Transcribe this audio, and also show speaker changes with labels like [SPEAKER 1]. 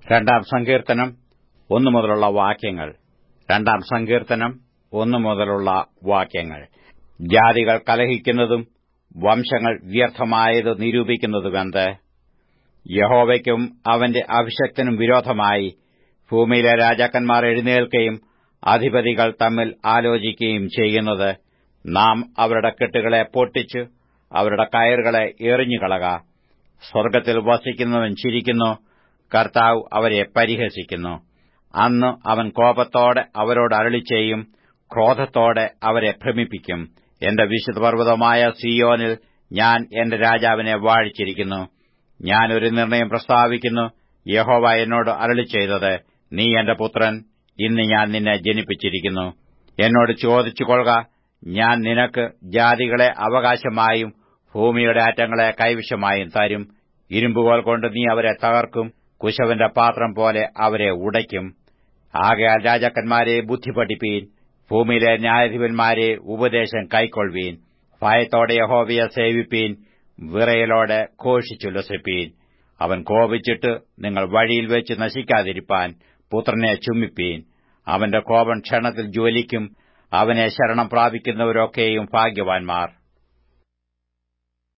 [SPEAKER 1] രണ്ടാം സങ്കീർത്തനം ഒന്നു മുതലുള്ള വാക്യങ്ങൾ രണ്ടാം സങ്കീർത്തനം ഒന്നു മുതലുള്ള വാക്യങ്ങൾ ജാതികൾ കലഹിക്കുന്നതും വംശങ്ങൾ വ്യർത്ഥമായത് നിരൂപിക്കുന്നതുമെന്ത് യഹോവയ്ക്കും അവന്റെ അഭിഷക്തനും വിരോധമായി ഭൂമിയിലെ രാജാക്കന്മാർ എഴുന്നേൽക്കുകയും അധിപതികൾ തമ്മിൽ ആലോചിക്കുകയും ചെയ്യുന്നത് നാം അവരുടെ കെട്ടുകളെ പൊട്ടിച്ച് അവരുടെ കയറുകളെ എറിഞ്ഞുകളക സ്വർഗ്ഗത്തിൽ വസിക്കുന്നവൻ ചിരിക്കുന്നു കർത്താവ് അവരെ പരിഹസിക്കുന്നു അന്ന് അവൻ കോപത്തോടെ അവരോട് അരളിച്ചെയ്യും ക്രോധത്തോടെ അവരെ ഭ്രമിപ്പിക്കും എന്റെ വിശുദ്ധപർവ്വതമായ സിയോനിൽ ഞാൻ എന്റെ രാജാവിനെ വാഴിച്ചിരിക്കുന്നു ഞാൻ ഒരു നിർണയം പ്രസ്താവിക്കുന്നു യഹോവ എന്നോട് അരളിച്ചെയ്തത് നീ എന്റെ പുത്രൻ ഇന്ന് ഞാൻ നിന്നെ ജനിപ്പിച്ചിരിക്കുന്നു എന്നോട് ചോദിച്ചുകൊള്ളുക ഞാൻ നിനക്ക് ജാതികളെ അവകാശമായും ഭൂമിയുടെ അറ്റങ്ങളെ കൈവശമായും തരും ഇരുമ്പുകോൽ കൊണ്ട് നീ അവരെ തകർക്കും കുശവന്റെ പാത്രം പോലെ അവരെ ഉടയ്ക്കും ആകയാൽ രാജാക്കന്മാരെ ബുദ്ധി പഠിപ്പീൻ ഭൂമിയിലെ ന്യായാധിപന്മാരെ ഉപദേശം കൈക്കൊള്ളുവീൻ ഭയത്തോടെ യഹോവയെ സേവിപ്പീൻ വിറയലോടെ ഘോഷിച്ചുല്ലസിപ്പീൻ അവൻ കോപിച്ചിട്ട് നിങ്ങൾ വഴിയിൽ വെച്ച് നശിക്കാതിരിപ്പാൻ പുത്രനെ ചുമ്മിപ്പീൻ അവന്റെ കോപം ക്ഷണത്തിൽ ജ്വലിക്കും അവനെ ശരണം പ്രാപിക്കുന്നവരൊക്കെയും ഭാഗ്യവാൻമാർ